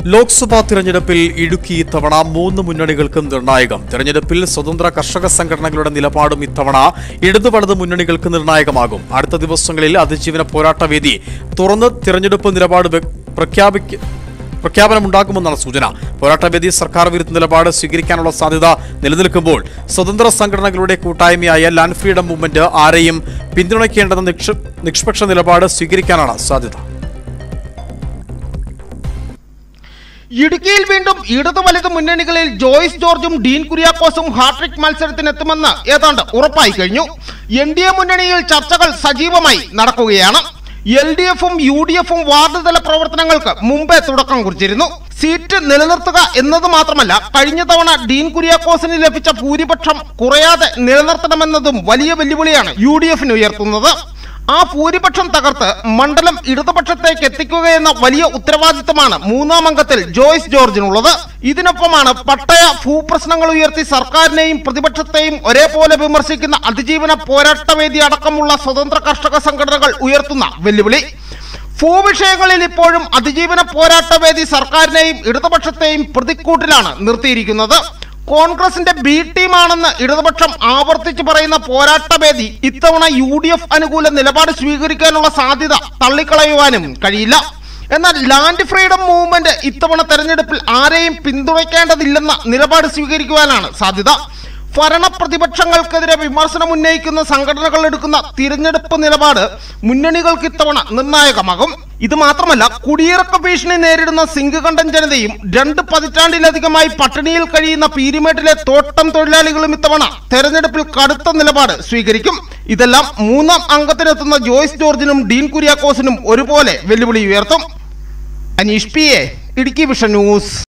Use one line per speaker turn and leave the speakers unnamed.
ലോക്സഭാ തിരഞ്ഞെടുപ്പിൽ ഇടുക്കി ഇത്തവണ മൂന്ന് മുന്നണികൾക്കും നിർണായകം തിരഞ്ഞെടുപ്പിൽ സ്വതന്ത്ര കർഷക സംഘടനകളുടെ നിലപാടും ഇത്തവണ ഇടതു വലത് മുന്നണികൾക്ക് നിർണായകമാകും അടുത്ത ദിവസങ്ങളിൽ അതിജീവന പോരാട്ടവേദി തുറന്ന് തിരഞ്ഞെടുപ്പ് നിലപാട് വ്യ- പ്രഖ്യാപിക്ക പ്രഖ്യാപനമുണ്ടാകുമെന്നാണ് സൂചന പോരാട്ടവേദി സർക്കാർ വിരുദ്ധ നിലപാട് സ്വീകരിക്കാനുള്ള സാധ്യത നിലനിൽക്കുമ്പോൾ സ്വതന്ത്ര സംഘടനകളുടെ കൂട്ടായ്മയായ ലാൻഡ് ഫ്രീഡം മൂവ്മെന്റ് ആരെയും പിന്തുണയ്ക്കേണ്ടെന്ന നിക്ഷ- നിഷ്പക്ഷ നിലപാട് സ്വീകരിക്കാനാണ് സാധ്യത
ഇടുക്കിയിൽ വീണ്ടും ഇടതു വലത് മുന്നണികളിൽ ജോയ്സ് ജോർജും ഡീൻ കുര്യാക്കോസും ഹാട്രിക് മത്സരത്തിനെത്തുമെന്ന് ഏതാണ്ട് ഉറപ്പായി കഴിഞ്ഞു എൻ ഡി എ മുന്നണിയിൽ ചർച്ചകൾ സജീവമായി നടക്കുകയാണ് എൽ ഡി എഫും യു ഡി എഫും വാർഡ് തല പ്രവർത്തനങ്ങൾക്ക് മുമ്പേ തുടക്കം കുറിച്ചിരുന്നു സീറ്റ് നിലനിർത്തുക എന്നത് മാത്രമല്ല കഴിഞ്ഞ തവണ ഡീൻ കുര്യാക്കോസിന് ലഭിച്ച ഭൂരിപക്ഷം കുറയാതെ നിലനിർത്തണമെന്നതും വലിയ വെല്ലുവിളിയാണ് യു ഡി എഫിന് ഉയർത്തുന്നത് ആ ഭൂരിപക്ഷം തകർത്ത് മണ്ഡലം ഇടതുപക്ഷത്തേക്ക് എത്തിക്കുകയെന്ന വലിയ ഉത്തരവാദിത്തമാണ് മൂന്നാം അംഗത്തിൽ ജോയ്സ് ജോർജിനുള്ളത് ഇതിനൊപ്പമാണ് പട്ടയ ഭൂപ്രശ്നങ്ങൾ ഉയർത്തി സർക്കാരിനെയും പ്രതിപക്ഷത്തെയും ഒരേപോലെ വിമർശിക്കുന്ന അതിജീവന പോരാട്ടവേദി അടക്കമുള്ള സ്വതന്ത്ര കർഷക സംഘടനകൾ ഉയർത്തുന്ന വെല്ലുവിളി ഭൂവിഷയങ്ങളിൽ ഇപ്പോഴും അതിജീവന പോരാട്ടവേദി സർക്കാരിനെയും ഇടതുപക്ഷത്തെയും പ്രതിക്കൂട്ടിലാണ് നിർത്തിയിരിക്കുന്നത് കോൺഗ്രസിന്റെ ബി ടീമാണെന്ന് ഇടതുപക്ഷം ആവർത്തിച്ച് പറയുന്ന പോരാട്ടവേദി ഇത്തവണ യു ഡി എഫ് അനുകൂല നിലപാട് സ്വീകരിക്കാനുള്ള സാധ്യത തള്ളിക്കളയുവാനും കഴിയില്ല എന്നാൽ ലാൻഡ് ഫ്രീഡം മൂവ്മെന്റ് ഇത്തവണ തെരഞ്ഞെടുപ്പിൽ ആരെയും പിന്തുണയ്ക്കേണ്ടതില്ലെന്ന നിലപാട് സ്വീകരിക്കുവാനാണ് സാധ്യത ഭരണ പ്രതിപക്ഷങ്ങൾക്കെതിരെ വിമർശനം ഉന്നയിക്കുന്ന സംഘടനകൾ എടുക്കുന്ന തിരഞ്ഞെടുപ്പ് നിലപാട് മുന്നണികൾക്ക് ഇത്തവണ നിർണായകമാകും ഇത് മാത്രമല്ല കുടിയിറക്ക ഭീഷണി നേരിടുന്ന സിംഗുകണ്ഠൻ ജനതയും രണ്ട് പതിറ്റാണ്ടിലധികമായി പട്ടിണിയിൽ കഴിയുന്ന പീരിമേട്ടിലെ തോട്ടം തൊഴിലാളികളും ഇത്തവണ തെരഞ്ഞെടുപ്പിൽ കടുത്ത നിലപാട് സ്വീകരിക്കും ഇതെല്ലാം മൂന്നാം അംഗത്തിനെത്തുന്ന ജോയ്സ് ജോർജിനും ഡീൻ കുര്യാക്കോസിനും ഒരുപോലെ വെല്ലുവിളി ഉയർത്തും Aneesh P A Idukki vision news